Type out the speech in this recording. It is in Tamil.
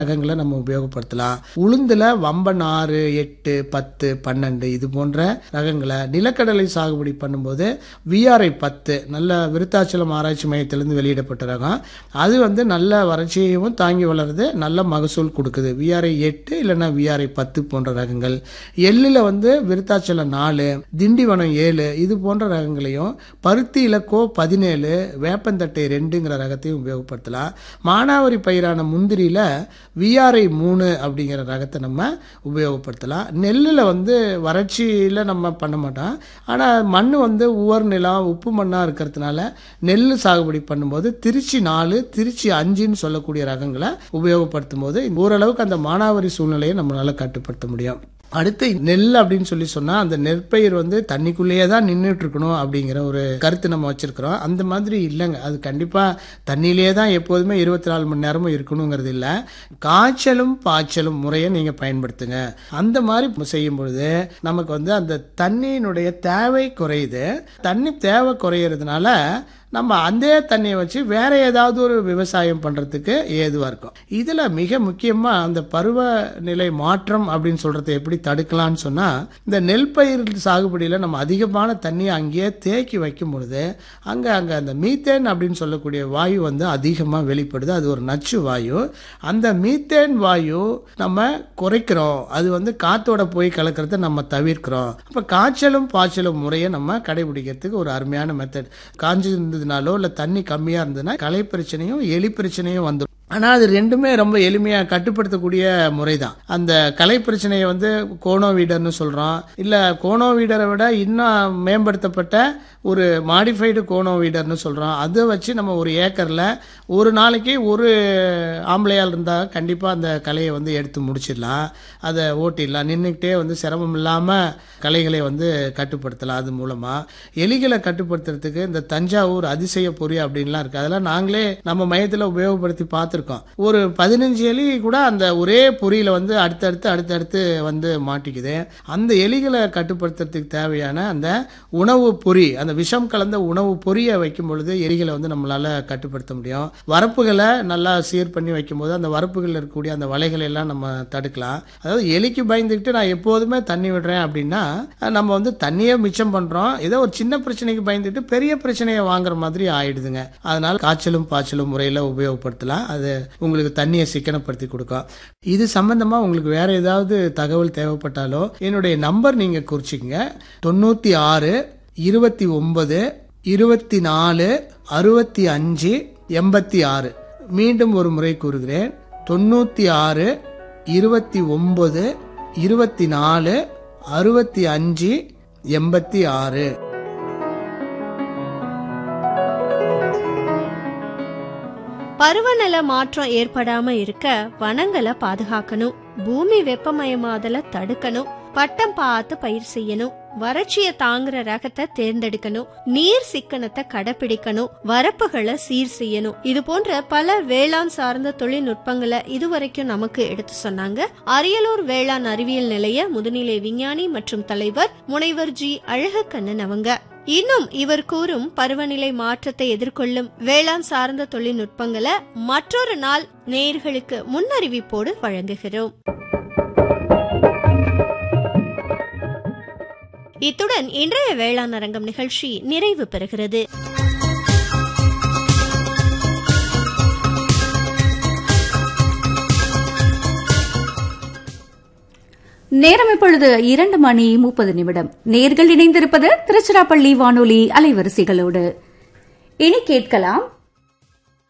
ரகங்களை நம்ம உபயோகப்படுத்தலாம் உளுந்துல வம்பன் ஆறு எட்டு பத்து பன்னெண்டு இது போன்ற ரகங்களை நிலக்கடலை சாகுபடி பண்ணும்போது விஆர்ஐ பத்து நல்ல விருத்தாச்சலம் ஆராய்ச்சி மையத்திலிருந்து வெளியிடப்பட்ட ரகம் அது வந்து நல்ல வறட்சியையும் தாங்கி வளருது நல்ல மகசூல் கொடுக்குது விஆர்ஐ எட்டு இல்லைன்னா விஆர்ஐ பத்து போன்ற ரகங்கள் எள்ளில் வந்து விருத்தாச்சலம் நாலு திண்டிவனம் ஏழு இது போன்ற ரகங்களையும் பருத்தி இலக்கோ பதினேழு வேப்பந்தட்டை ரெண்டுங்கிற ரகத்தையும் உபயோகப்படுத்தலாம் மானாவரி பயிரான முந்திரியில் விஆர்ஐ மூணு அப்படிங்கிற ரகத்தை நம்ம உபயோகப்படுத்தலாம் நெல்லில் வந்து வறட்சியில் நம்ம பண்ண மாட்டோம் ஆனால் மண் வந்து உவர் நிலம் உப்பு மண்ணாக இருக்கிறதுனால நெல் சாகுபடி பண்ணும்போது திருச்சி நாலு திருச்சி அஞ்சுன்னு சொல்லக்கூடிய ரகங்களை உபயோகப்படுத்தும் போது ஓரளவுக்கு அந்த மானாவரி சூழ்நிலையை நம்மளால கட்டுப்படுத்த முடியும் அடுத்து நெல் அப்படின்னு சொல்லி சொன்னா அந்த நெற்பயிர் வந்து தண்ணிக்குள்ளேயே தான் நின்றுட்டு இருக்கணும் அப்படிங்கிற ஒரு கருத்து நம்ம வச்சிருக்கிறோம் அந்த மாதிரி இல்லைங்க அது கண்டிப்பா தண்ணியிலேயே தான் எப்போதுமே இருபத்தி நாலு மணி நேரமும் இருக்கணுங்கிறது இல்லை காய்ச்சலும் பாய்ச்சலும் முறையை நீங்க பயன்படுத்துங்க அந்த மாதிரி செய்யும் பொழுது நமக்கு வந்து அந்த தண்ணியினுடைய தேவை குறையுது தண்ணி தேவை குறையிறதுனால நம்ம அந்த தண்ணியை வச்சு வேற ஏதாவது ஒரு விவசாயம் பண்றதுக்கு ஏதுவா இருக்கும் இதுல மிக முக்கியமா அந்த பருவநிலை மாற்றம் அப்படின்னு சொல்றதை எப்படி தடுக்கலாம்னு சொன்னா இந்த நெல் பயிர் சாகுபடியில நம்ம அதிகமான தண்ணியை அங்கேயே தேக்கி வைக்கும் பொழுது அங்க அங்க அந்த மீத்தேன் அப்படின்னு சொல்லக்கூடிய வாயு வந்து அதிகமா வெளிப்படுது அது ஒரு நச்சு வாயு அந்த மீத்தேன் வாயு நம்ம குறைக்கிறோம் அது வந்து காத்தோட போய் கலக்கிறத நம்ம தவிர்க்கிறோம் அப்ப காய்ச்சலும் பாய்ச்சலும் முறையை நம்ம கடைபிடிக்கிறதுக்கு ஒரு அருமையான மெத்தட் காஞ்சி இருந்ததுனாலோ இல்ல தண்ணி கம்மியா இருந்ததுன்னா களை பிரச்சனையும் எலி பிரச்சனையும் வந்துடும் ஆனா அது ரெண்டுமே ரொம்ப எளிமையா கட்டுப்படுத்தக்கூடிய முறை தான் அந்த கலை பிரச்சனையை வந்து கோனோ வீடர்னு சொல்றோம் இல்ல கோனோ வீடரை விட இன்னும் மேம்படுத்தப்பட்ட ஒரு மாடிஃபைடு கோனோ வீடர்னு சொல்றோம் அதை வச்சு நம்ம ஒரு ஏக்கர்ல ஒரு நாளைக்கு ஒரு ஆம்பளையால் இருந்தா கண்டிப்பா அந்த கலையை வந்து எடுத்து முடிச்சிடலாம் அதை ஓட்டிடலாம் நின்றுக்கிட்டே வந்து சிரமம் இல்லாம கலைகளை வந்து கட்டுப்படுத்தலாம் அது மூலமா எலிகளை கட்டுப்படுத்துறதுக்கு இந்த தஞ்சாவூர் அதிசய பொறி அப்படின்லாம் இருக்கு அதெல்லாம் நாங்களே நம்ம மையத்தில் உபயோகப்படுத்தி பார்த்துருக்கோம் ஒரு பதினஞ்சு எலி கூட அந்த ஒரே பொறியில வந்து அடுத்தடுத்து அடுத்தடுத்து வந்து மாட்டிக்குது அந்த எலிகளை கட்டுப்படுத்துறதுக்கு தேவையான அந்த உணவு பொறி அந்த விஷம் கலந்த உணவு பொறியை வைக்கும் பொழுது எலிகளை வந்து நம்மளால கட்டுப்படுத்த முடியும் வரப்புகளை நல்லா சீர் பண்ணி வைக்கும்போது அந்த வரப்புகளில் இருக்கக்கூடிய அந்த வலைகளை எல்லாம் நம்ம தடுக்கலாம் அதாவது எலிக்கு பயந்துக்கிட்டு நான் எப்போதுமே தண்ணி விடுறேன் அப்படின்னா நம்ம வந்து தண்ணியே மிச்சம் பண்றோம் ஏதோ ஒரு சின்ன பிரச்சனைக்கு பயந்துட்டு பெரிய பிரச்சனையை வாங்குற மாதிரி ஆயிடுதுங்க அதனால காய்ச்சலும் பாய்ச்சலும் முறையில உபயோகப்படுத்தலாம் அது உங்களுக்கு தண்ணியை சிக்கனப்படுத்தி கொடுக்கும் இது சம்பந்தமா உங்களுக்கு வேற ஏதாவது தகவல் தேவைப்பட்டாலோ என்னுடைய நம்பர் நீங்க குறிச்சிக்கங்க தொண்ணூத்தி ஆறு இருபத்தி ஒன்பது இருபத்தி நாலு அறுபத்தி அஞ்சு எண்பத்தி ஆறு மீண்டும் ஒரு முறை கூறுகிறேன் தொண்ணூத்தி ஆறு இருபத்தி ஒன்பது இருபத்தி நாலு அறுபத்தி அஞ்சு எண்பத்தி ஆறு பருவநில மாற்றம் ஏற்படாம இருக்க வனங்களை பாதுகாக்கணும் பூமி வெப்பமயமாதல தடுக்கணும் பட்டம் பார்த்து பயிர் செய்யணும் வறட்சிய தாங்குற ரகத்தை தேர்ந்தெடுக்கணும் நீர் சிக்கனத்தை கடைபிடிக்கணும் வரப்புகளை சீர் செய்யணும் இது போன்ற பல வேளாண் சார்ந்த தொழில்நுட்பங்களை இதுவரைக்கும் நமக்கு எடுத்து சொன்னாங்க அரியலூர் வேளாண் அறிவியல் நிலைய முதுநிலை விஞ்ஞானி மற்றும் தலைவர் முனைவர் ஜி அழகக்கண்ணன் அவங்க இன்னும் இவர் கூறும் பருவநிலை மாற்றத்தை எதிர்கொள்ளும் வேளாண் சார்ந்த தொழில்நுட்பங்களை மற்றொரு நாள் நேயர்களுக்கு முன்னறிவிப்போடு வழங்குகிறோம் இத்துடன் இன்றைய வேளாண் அரங்கம் நிகழ்ச்சி நிறைவு பெறுகிறது நேரம் இப்பொழுது இரண்டு மணி முப்பது நிமிடம் நேர்கள் இணைந்திருப்பது திருச்சிராப்பள்ளி வானொலி அலைவரிசைகளோடு இனி கேட்கலாம்